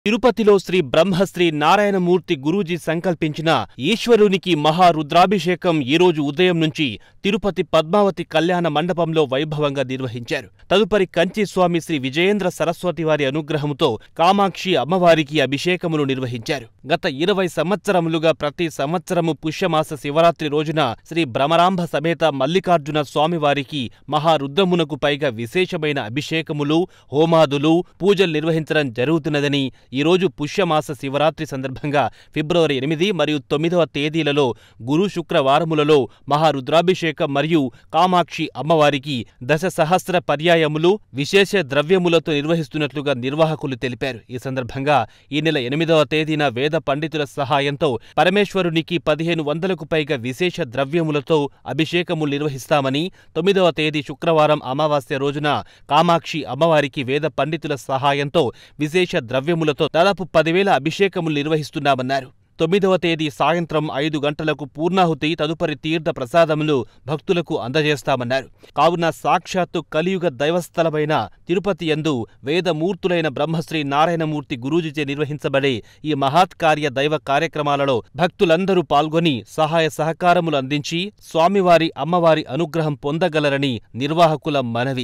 తిరుపతిలో శ్రీ బ్రహ్మశ్రీ నారాయణమూర్తి గురూజీ సంకల్పించిన ఈశ్వరునికి మహారుద్రాభిషేకం ఈరోజు ఉదయం నుంచి తిరుపతి పద్మావతి కళ్యాణ మండపంలో వైభవంగా నిర్వహించారు తదుపరి కంచి స్వామి శ్రీ విజయేంద్ర సరస్వతి వారి అనుగ్రహంతో కామాక్షి అమ్మవారికి అభిషేకములు నిర్వహించారు గత ఇరవై సంవత్సరములుగా ప్రతి సంవత్సరము పుష్యమాస శివరాత్రి రోజున శ్రీ భ్రమరాంభ సమేత మల్లికార్జున స్వామివారికి మహారుద్రమునకు పైగా విశేషమైన అభిషేకములు హోమాదులు పూజలు నిర్వహించడం జరుగుతున్నదని ఈరోజు పుష్యమాస శివరాత్రి సందర్భంగా ఫిబ్రవరి ఎనిమిది మరియు తొమ్మిదవ తేదీలలో గురు శుక్రవారములలో మహారుద్రాభిషేకం మరియు కామాక్షి అమ్మవారికి దశ సహస్ర పర్యాయములు విశేష ద్రవ్యములతో నిర్వహిస్తున్నట్లుగా నిర్వాహకులు తెలిపారు ఈ సందర్భంగా ఈ నెల ఎనిమిదవ తేదీన వేద పండితుల సహాయంతో పరమేశ్వరునికి పదిహేను వందలకు పైగా విశేష ద్రవ్యములతో అభిషేకములు నిర్వహిస్తామని తొమ్మిదవ తేదీ శుక్రవారం అమావాస్య రోజున కామాక్షి అమ్మవారికి వేద పండితుల సహాయంతో విశేష ద్రవ్యములతో దాదాపు పదివేల అభిషేకములు నిర్వహిస్తున్నామన్నారు తొమ్మిదవ తేదీ సాయంత్రం ఐదు గంటలకు పూర్ణాహుతి తదుపరి తీర్థ ప్రసాదములు భక్తులకు అందజేస్తామన్నారు కావున సాక్షాత్తు కలియుగ దైవస్థలమైన తిరుపతి యందు వేదమూర్తులైన బ్రహ్మశ్రీ నారాయణమూర్తి గురూజీచే నిర్వహించబడే ఈ మహత్కార్య దైవ కార్యక్రమాలలో భక్తులందరూ పాల్గొని సహాయ సహకారములు అందించి స్వామివారి అమ్మవారి అనుగ్రహం పొందగలరని నిర్వాహకుల మనవి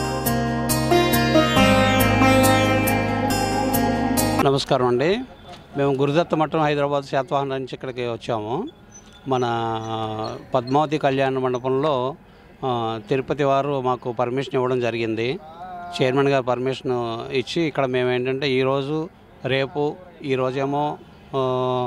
నమస్కారం అండి మేము గురుదత్త మఠం హైదరాబాద్ శాతవాహన నుంచి ఇక్కడికి వచ్చాము మన పద్మావతి కళ్యాణ మండపంలో ఆ, తిరుపతి వారు మాకు పర్మిషన్ ఇవ్వడం జరిగింది చైర్మన్ గారు పర్మిషన్ ఇచ్చి ఇక్కడ మేము ఏంటంటే ఈరోజు రేపు ఈరోజేమో ఆ,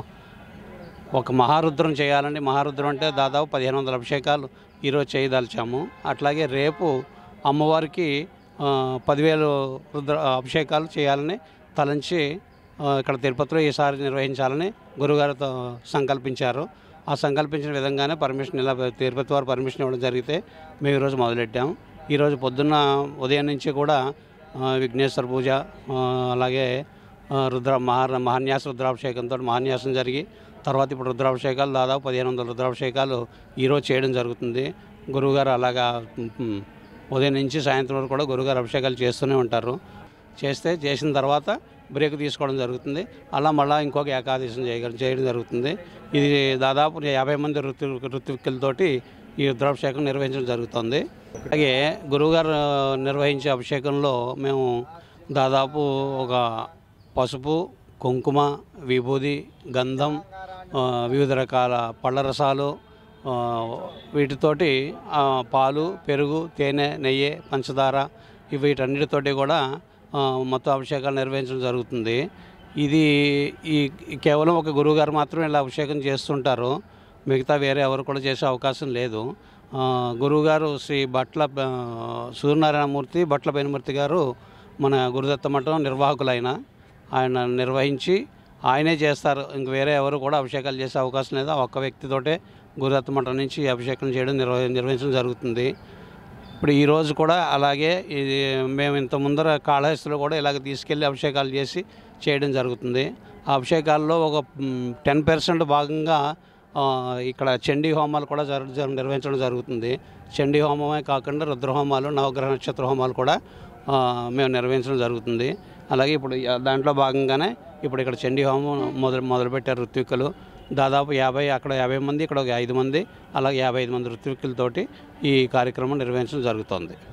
ఒక మహారుద్రం చేయాలండి మహారుద్రం అంటే దాదాపు పదిహేను వందల అభిషేకాలు ఈరోజు చేయదలిచాము అట్లాగే రేపు అమ్మవారికి ఆ, పదివేలు రుద్ర అభిషేకాలు చేయాలని తలంచి ఆ, ఇక్కడ తిరుపతిలో ఈసారి నిర్వహించాలని గురుగారితో సంకల్పించారు ఆ సంకల్పించిన విధంగానే పర్మిషన్ ఇలా తిరుపతి వారు పర్మిషన్ ఇవ్వడం జరిగితే మేము ఈరోజు మొదలెట్టాము ఈరోజు పొద్దున్న ఉదయం నుంచి కూడా ఆ, విఘ్నేశ్వర పూజ ఆ, అలాగే ఆ, రుద్ర మహా మహాన్యాస రుద్రాభిషేకంతో మహాన్యాసం జరిగి తర్వాత ఇప్పుడు రుద్రాభిషేకాలు దాదాపు పదిహేను వందల రుద్రాభిషేకాలు ఈరోజు చేయడం జరుగుతుంది గురువుగారు అలాగా ఉమ్, ఉదయం నుంచి సాయంత్రం వరకు కూడా గురుగారు అభిషేకాలు చేస్తూనే ఉంటారు చేస్తే చేసిన తర్వాత బ్రేక్ తీసుకోవడం జరుగుతుంది అలా మళ్ళీ ఇంకొక ఏకాదశం చేయగల చేయడం జరుగుతుంది ఇది దాదాపు యాభై మంది ఋతు ఋతువిక్కులతోటి ఈ రుద్రాభిషేకం నిర్వహించడం జరుగుతుంది అలాగే గురువుగారు నిర్వహించే అభిషేకంలో మేము దాదాపు ఒక పసుపు కుంకుమ విభూది గంధం ఆ, వివిధ రకాల పళ్ళ రసాలు ఆ, వీటితోటి ఆ, పాలు పెరుగు తేనె నెయ్యి పంచదార ఇవి వీటన్నిటితోటి కూడా ఆ, మొత్తం అభిషేకాలు నిర్వహించడం జరుగుతుంది ఇది ఈ ఈ కేవలం ఒక గురువుగారు మాత్రమే ఇలా అభిషేకం చేస్తుంటారు మిగతా వేరే ఎవరు కూడా చేసే అవకాశం లేదు ఆ, గురువుగారు శ్రీ భట్ల ఆ, సూర్యనారాయణమూర్తి భట్ల బెనుమూర్తి గారు మన గురుదత్త మఠం నిర్వాహకులైన ఆయన నిర్వహించి ఆయనే చేస్తారు ఇంక వేరే ఎవరు కూడా అభిషేకాలు చేసే అవకాశం లేదు ఆ ఒక్క వ్యక్తితోటే గురుదత్త మఠం నుంచి ఈ అభిషేకం చేయడం నిర్వ నిర్వహించడం జరుగుతుంది ఇప్పుడు ఈ రోజు కూడా అలాగే ఇది మేము ఇంత ముందర కాళహస్తిలో కూడా ఇలాగ తీసుకెళ్ళి అభిషేకాలు చేసి చేయడం జరుగుతుంది ఆ అభిషేకాల్లో ఒక టెన్ పర్సెంట్ భాగంగా ఆ, ఇక్కడ చండీ హోమాలు కూడా జరు జరు- నిర్వహించడం జరుగుతుంది చండీ హోమమే కాకుండా రుద్రహోమాలు నవగ్రహ నక్షత్ర హోమాలు కూడా ఆ, మేము నిర్వహించడం జరుగుతుంది అలాగే ఇప్పుడు ఈ- దాంట్లో భాగంగానే ఇప్పుడు ఇక్కడ చండీ హోమం మొదలు మొదలుపెట్టారు ఋత్వికులు దాదాపు యాభై అక్కడ యాభై మంది ఇక్కడ ఒక ఐదు మంది అలాగే యాభై ఐదు మంది ఋత్వికులతోటి ఈ కార్యక్రమం నిర్వహించడం జరుగుతుంది